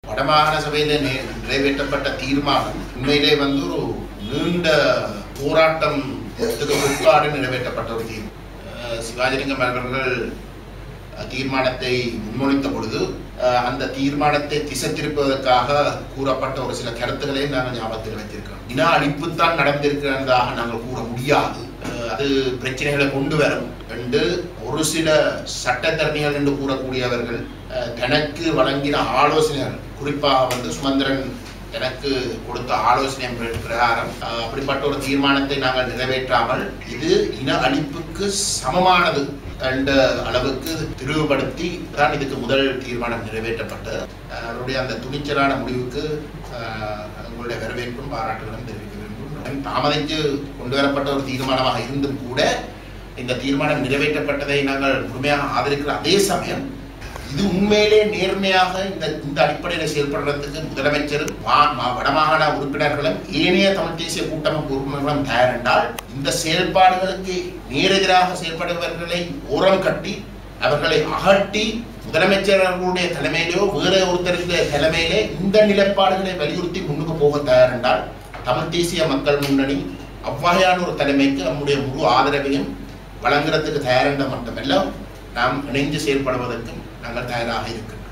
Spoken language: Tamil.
வடமாகாண சபையில நே- நிறைவேற்றப்பட்ட தீர்மானம் உண்மையிலே வந்து ஒரு நீண்ட போராட்டம் பிற்பாடு நிறைவேற்றப்பட்ட ஒரு தீர்வு அஹ் சிவாஜிலிங்கம் அவர்கள் அஹ், தீர்மானத்தை முன்மொழித்த பொழுது அஹ், அந்த தீர்மானத்தை திசை திருப்பதற்காக கூறப்பட்ட ஒரு சில கருத்துக்களை நாங்கள் ஞாபகத்தில் வைத்திருக்கிறோம் இன அழிப்புத்தான் நடந்திருக்கிறதாக நாங்கள் கூற முடியாது அஹ், அது பிரச்சனைகளை கொண்டு வரும் என்று ஒரு சில சட்டத்தரணிகள் என்று கூறக்கூடியவர்கள் அஹ், தனக்கு வழங்கின ஆலோசனைகள் குறிப்பாக வந்து சுமந்திரன் எனக்கு கொடுத்த ஆலோசனை பிர- பிரகாரம் அஹ், அப்படிப்பட்ட ஒரு தீர்மானத்தை நாங்கள் நிறைவேற்றாமல் இது இன அழிப்புக்கு சமமானது என்ற அளவுக்கு திரிவுபடுத்தி தான் இதுக்கு முதல் தீர்மானம் நிறைவேற்றப்பட்டது அஹ், அவருடைய அந்த துணிச்சலான முடிவுக்கு அஹ், உங்களுடைய வரவேற்பும் பாராட்டுகளும் தெரிவிக்க வேண்டும் தாமதித்து கொண்டு வரப்பட்ட ஒரு தீர்மானமாக இருந்தும் கூட இந்த தீர்மானம் நிறைவேற்றப்பட்டதை நாங்கள் முழுமையாக ஆதரிக்கிற அதே சமயம் இது உண்மையிலே நேர்மையாக இந்த இந்த அடிப்படையில் செயல்படுறதுக்கு முதலமைச்சரும் வா- மா- வடமாகாண உறுப்பினர்களும் ஏனைய தமிழ் தேசிய கூட்டமைப்பு உறுப்பினர்களும் தயார் என்றால் இந்த செயல்பாடுகளுக்கு நேரெதிராக செயல்படுபவர்களை ஓரம் கட்டி அவர்களை அகட்டி முதலமைச்சர் அவர்களுடைய தலைமையிலோ வேற ஒருத்தருடைய தலைமையிலே இந்த நிலைப்பாடுகளை வலியுறுத்தி முன்னுக்கு போக தயார் என்றால் தமிழ் தேசிய மக்கள் முன்னணி அவ்வகையான ஒரு தலைமைக்கு நம்முடைய முழு ஆதரவையும் வழங்குறதுக்கு தயார் என்ற மட்டுமல்ல நாம் இணைந்து செயல்படுவதற்கும் நாங்கள் தயாராக இருக்கின்றோம்